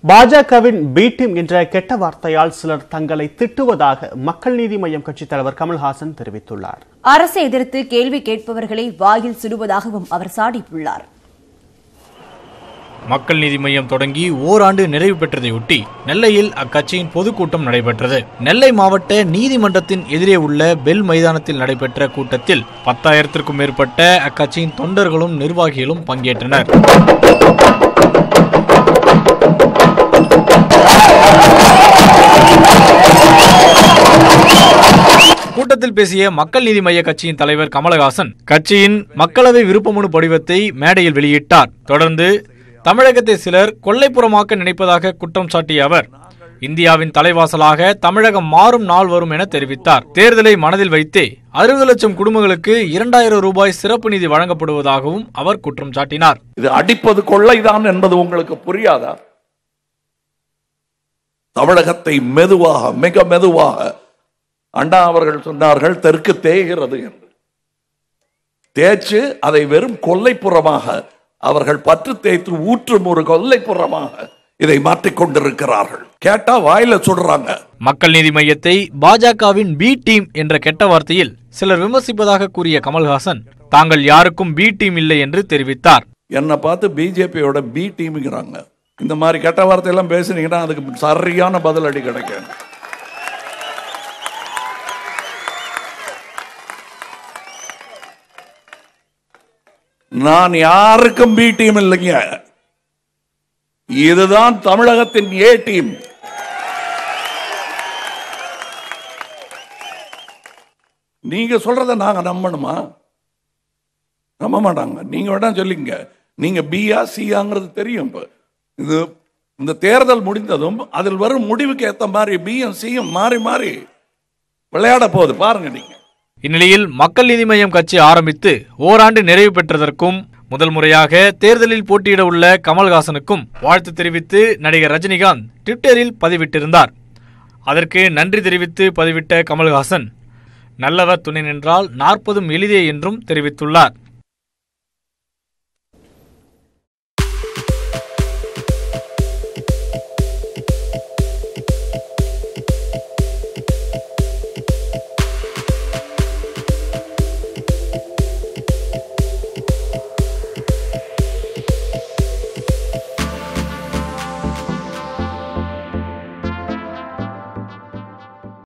பாஜகவின் B team என்ற கெட்ட வார்த்தையால் சிலர் தங்களை திட்டுவதாக மக்கள் நீதி மய்யம் கட்சித் தலைவர் கமல்ஹாசன் தெரிவித்துள்ளார் அரசை எதிர்த்து கேள்வி கேட்பவர்களை வாயில் சுடுவதாகவும் அவர் சாடியுள்ளார் மக்கள் நீதி மையம் தொடங்கி ஓராண்டு நிறைவு பெற்றதையொட்டி நெல்லையில் அக்கட்சியின் பொதுக்கூட்டம் நடைபெற்றது நெல்லை மாவட்ட நீதிமன்றத்தின் எதிரே உள்ள பெல் மைதானத்தில் நடைபெற்ற கூட்டத்தில் பத்தாயிரத்திற்கும் மேற்பட்ட அக்கட்சியின் தொண்டர்களும் நிர்வாகிகளும் பங்கேற்றனர் கூட்டத்தில் பேசிய மக்கள் நீதி மய்ய கட்சியின் தலைவர் கமலஹாசன் கட்சியின் மக்களவை விருப்பமனு படிவத்தை மேடையில் வெளியிட்டார் தொடர்ந்து தமிழகத்தை சிலர் கொல்லைப்புறமாக்க நினைப்பதாக குற்றம் சாட்டிய அவர் இந்தியாவின் தலைவாசலாக தமிழகம் மாறும் நாள் வரும் என தெரிவித்தார் தேர்தலை மனதில் வைத்தே அறுபது லட்சம் குடும்பங்களுக்கு இரண்டாயிரம் ரூபாய் சிறப்பு நிதி வழங்கப்படுவதாகவும் அவர் குற்றம் சாட்டினார் இது அடிப்பது கொள்ளைதான் என்பது உங்களுக்கு புரியாதா தமிழகத்தை மெதுவாக மிக மெதுவாக அண்ணா அவர்கள் சொன்னார்கள் தெற்கு தேய்கிறது என்று தேய்ச்சு அதை வெறும் கொல்லைப்புறமாக அவர்கள் பற்று தேய்த்து ஊற்றும் ஒரு கொல்லைப்புறமாக இதை மாற்றிக் கொண்டிருக்கிறார்கள் கேட்டா வாயில சொல்றாங்க மக்கள் நீதி மையத்தை பாஜகவின் பி டீம் என்ற கெட்ட வார்த்தையில் சிலர் விமர்சிப்பதாக கூறிய கமல்ஹாசன் தாங்கள் யாருக்கும் பி டீம் இல்லை என்று தெரிவித்தார் என்னை பார்த்து பிஜேபியோட பி டீம்ங்கிறாங்க இந்த மாதிரி கெட்ட வார்த்தையெல்லாம் பேசுனீங்கன்னா அதுக்கு சரியான பதில் அடி கிடைக்கும் நான் யாருக்கும் பி டீம் இல்லைங்க இதுதான் தமிழகத்தின் ஏ டீம் நீங்க சொல்றத நாங்க நம்பணுமா நம்ப மாட்டாங்க நீங்க வேணா சொல்லிங்க நீங்க பியா சியாங்கிறது தெரியும் இப்ப இது இந்த தேர்தல் முடிந்ததும் அதில் வரும் முடிவுக்கு ஏத்த மாதிரி பியும் சியும் மாறி மாறி விளையாட போகுது பாருங்க நீங்க இந்நிலையில் மக்கள் நீதி மய்யம் கட்சி ஆரம்பித்து ஓராண்டு நிறைவு பெற்றதற்கும் முதல் முறையாக தேர்தலில் போட்டியிட உள்ள கமல்ஹாசனுக்கும் வாழ்த்து தெரிவித்து நடிகர் ரஜினிகாந்த் ட்விட்டரில் பதிவிட்டிருந்தார் அதற்கு நன்றி தெரிவித்து பதிவிட்ட கமல்ஹாசன் நல்லவர் துணை நின்றால் நாற்பதும் எளிதே என்றும் தெரிவித்துள்ளார்